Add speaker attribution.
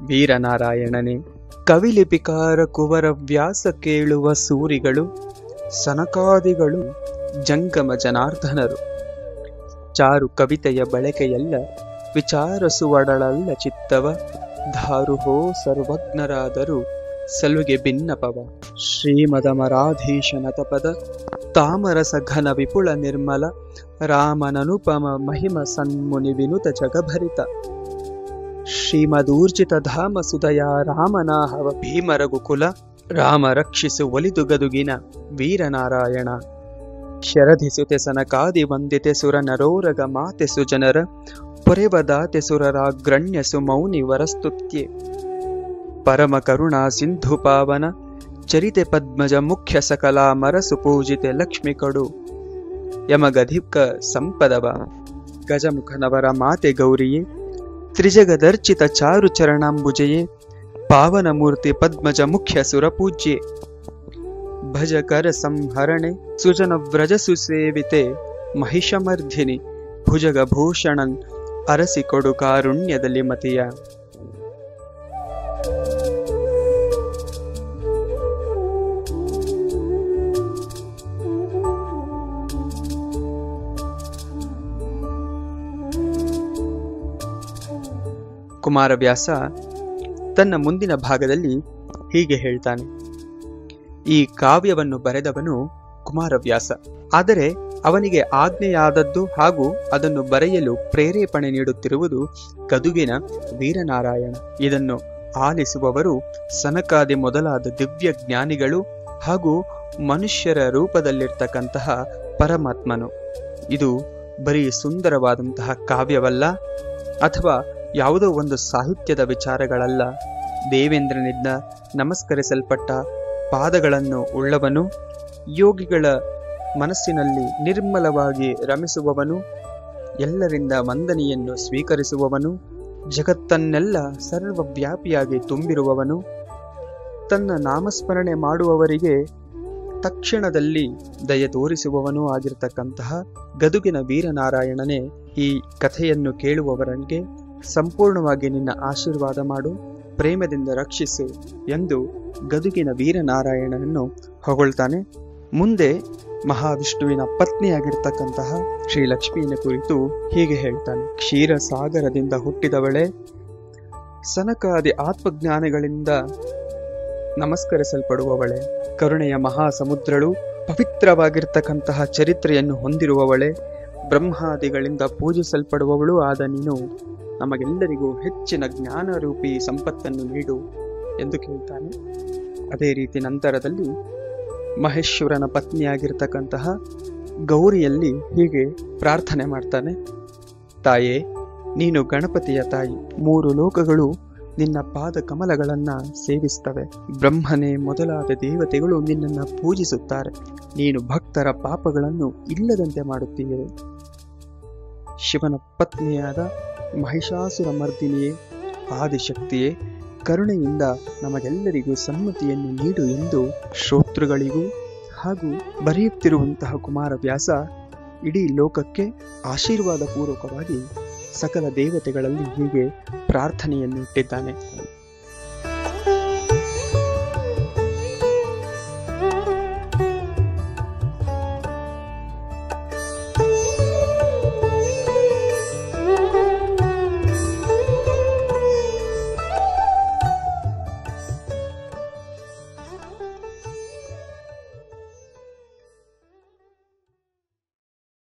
Speaker 1: ವೀರನಾರಾಯಣನೇ ಕವಿಲಿಪಿಕಾರ ಕುವರ ವ್ಯಾಸ ಕೇಳುವ ಸೂರಿಗಳು ಸನಕಾದಿಗಳು ಜಂಗಮ ಜನಾರ್ದನರು ಚಾರು ಕವಿತೆಯ ಬಳಕೆಯಲ್ಲ ವಿಚಾರಸುವಡಳಲ್ಲ ಚಿತ್ತವ ಧಾರುಹೋ ಸರ್ವಜ್ಞರಾದರು ಸಲುಗೆ ಭಿನ್ನಪವ ಶ್ರೀಮದಮರಾಧೀಶನ ತಪದ ತಾಮರಸ ಘನ ವಿಪುಲ ನಿರ್ಮಲ ರಾಮನನುಪಮ ಮಹಿಮ ಸನ್ಮುನಿ ವಿನುತ ಜಗಭರಿತ ಶ್ರೀಮದೂರ್ಜಿತ ಧಾಮ ಸುದಯ ರಾಮನಾಹವ ಭೀಮರ ಗುಕುಲ ರಾಮ ರಕ್ಷಿಸು ಒಲಿದು ಗದುಗಿನ ವೀರನಾರಾಯಣ ಶರಧಿಸುತೆ ಸನಕಾದಿ ವಂದಿತೆ ಸುರ ನರೋರಗ ಮಾತೆ ಸುಜನರ ಪೊರೆವದಾತೆ ಸುರರಾಗ್ರಣ್ಯ ಸುಮೌನಿ ವರಸ್ತುತ್ಯೆ ಪರಮ ಕರುಣಾ ಸಿಂಧು ಪಾವನ ಚರಿತೆ ಪದ್ಮಜ ಮುಖ್ಯ ಸಕಲಾ ಮರಸು ಪೂಜಿತೆ ಲಕ್ಷ್ಮಿ ಕಡು ಯಮಗಧಿಕ ಸಂಪದವ ಗಜಮುಖನವರ ಮಾತೆ ಗೌರಿಯೇ ತ್ರಿಜಗದರ್ಚಿತ ಚಾರು ಚರಣಾಂಬುಜಯೇ ಪಾವನ ಮೂರ್ತಿ ಪದ್ಮಜ ಮುಖ್ಯ ಸುರಪೂಜ್ಯೆ ಭಜಕರ ಸಂಹರಣೆ ಸುಜನ ವ್ರಜ ಸುಸೇವಿತೆ ಮಹಿಷಮರ್ಧಿನಿ ಭುಜಗ ಭೂಷಣನ್ ಅರಸಿಕೊಡು ಕಾರುಣ್ಯದಲ್ಲಿ ಮತಿಯ ಕುಮಾರವ್ಯಾಸ ತನ್ನ ಮುಂದಿನ ಭಾಗದಲ್ಲಿ ಹೀಗೆ ಹೇಳ್ತಾನೆ ಈ ಕಾವ್ಯವನ್ನು ಬರೆದವನು ಕುಮಾರವ್ಯಾಸ ಆದರೆ ಅವನಿಗೆ ಆಜ್ಞೆಯಾದದ್ದು ಹಾಗೂ ಅದನ್ನು ಬರೆಯಲು ಪ್ರೇರೇಪಣೆ ನೀಡುತ್ತಿರುವುದು ಗದುಗಿನ ವೀರನಾರಾಯಣ ಇದನ್ನು ಆಲಿಸುವವರು ಸನಕಾದಿ ಮೊದಲಾದ ದಿವ್ಯ ಜ್ಞಾನಿಗಳು ಹಾಗೂ ಮನುಷ್ಯರ ರೂಪದಲ್ಲಿರ್ತಕ್ಕಂತಹ ಪರಮಾತ್ಮನು ಇದು ಬರೀ ಸುಂದರವಾದಂತಹ ಕಾವ್ಯವಲ್ಲ ಅಥವಾ ಯಾವುದೋ ಒಂದು ಸಾಹಿತ್ಯದ ವಿಚಾರಗಳಲ್ಲ ದೇವೇಂದ್ರನಿಂದ ನಮಸ್ಕರಿಸಲ್ಪಟ್ಟ ಪಾದಗಳನ್ನು ಉಳ್ಳವನು ಯೋಗಿಗಳ ಮನಸ್ಸಿನಲ್ಲಿ ನಿರ್ಮಲವಾಗಿ ರಮಿಸುವವನು ಎಲ್ಲರಿಂದ ವಂದನೆಯನ್ನು ಸ್ವೀಕರಿಸುವವನು ಜಗತ್ತನ್ನೆಲ್ಲ ಸರ್ವವ್ಯಾಪಿಯಾಗಿ ತುಂಬಿರುವವನು ತನ್ನ ನಾಮಸ್ಮರಣೆ ಮಾಡುವವರಿಗೆ ತಕ್ಷಣದಲ್ಲಿ ದಯ ತೋರಿಸುವವನೂ ಆಗಿರತಕ್ಕಂತಹ ಗದುಗಿನ ವೀರನಾರಾಯಣನೇ ಈ ಕಥೆಯನ್ನು ಕೇಳುವವರಿಗೆ ಸಂಪೂರ್ಣವಾಗಿ ನಿನ್ನ ಆಶೀರ್ವಾದ ಮಾಡು ಪ್ರೇಮದಿಂದ ರಕ್ಷಿಸು ಎಂದು ಗದುಗಿನ ವೀರನಾರಾಯಣನನ್ನು ಹೊಗಳ್ತಾನೆ ಮುಂದೆ ಮಹಾವಿಷ್ಣುವಿನ ಪತ್ನಿಯಾಗಿರ್ತಕ್ಕಂತಹ ಶ್ರೀ ಲಕ್ಷ್ಮಿಯ ಕುರಿತು ಹೀಗೆ ಹೇಳ್ತಾನೆ ಕ್ಷೀರ ಸಾಗರದಿಂದ ಹುಟ್ಟಿದವಳೆ ಸನಕಾದಿ ಆತ್ಮಜ್ಞಾನಿಗಳಿಂದ ನಮಸ್ಕರಿಸಲ್ಪಡುವವಳೆ ಕರುಣೆಯ ಮಹಾಸಮುದ್ರಳು ಪವಿತ್ರವಾಗಿರ್ತಕ್ಕಂತಹ ಚರಿತ್ರೆಯನ್ನು ಹೊಂದಿರುವವಳೆ ಬ್ರಹ್ಮಾದಿಗಳಿಂದ ಪೂಜಿಸಲ್ಪಡುವವಳು ಆದ ನೀನು ನಮಗೆಲ್ಲರಿಗೂ ಹೆಚ್ಚಿನ ಜ್ಞಾನರೂಪಿ ಸಂಪತ್ತನ್ನು ನೀಡು ಎಂದು ಕೇಳ್ತಾನೆ ಅದೇ ರೀತಿ ನಂತರದಲ್ಲಿ ಮಹೇಶ್ವರನ ಪತ್ನಿಯಾಗಿರ್ತಕ್ಕಂತಹ ಗೌರಿಯಲ್ಲಿ ಹೀಗೆ ಪ್ರಾರ್ಥನೆ ಮಾಡ್ತಾನೆ ತಾಯೇ ನೀನು ಗಣಪತಿಯ ತಾಯಿ ಮೂರು ಲೋಕಗಳು ನಿನ್ನ ಪಾದ ಕಮಲಗಳನ್ನ ಸೇವಿಸ್ತವೆ ಬ್ರಹ್ಮನೇ ಮೊದಲಾದ ದೇವತೆಗಳು ನಿನ್ನನ್ನು ಪೂಜಿಸುತ್ತಾರೆ ನೀನು ಭಕ್ತರ ಪಾಪಗಳನ್ನು ಇಲ್ಲದಂತೆ ಮಾಡುತ್ತೀಯೆ ಶಿವನ ಪತ್ನಿಯಾದ ಮಹಿಷಾಸುರ ಮರ್ದಿನಿಯೇ ಆದಿಶಕ್ತಿಯೇ ಕರುಣೆಯಿಂದ ನಮಗೆಲ್ಲರಿಗೂ ಸಮ್ಮತಿಯನ್ನು ನೀಡು ಎಂದು ಶ್ರೋತೃಗಳಿಗೂ ಹಾಗೂ ಬರೆಯುತ್ತಿರುವಂತಹ ಕುಮಾರವ್ಯಾಸ ಇಡೀ ಲೋಕಕ್ಕೆ ಆಶೀರ್ವಾದ ಪೂರ್ವಕವಾಗಿ ಸಕಲ ದೇವತೆಗಳಲ್ಲಿ ಹೀಗೆ ಪ್ರಾರ್ಥನೆಯನ್ನು ಇಟ್ಟಿದ್ದಾನೆ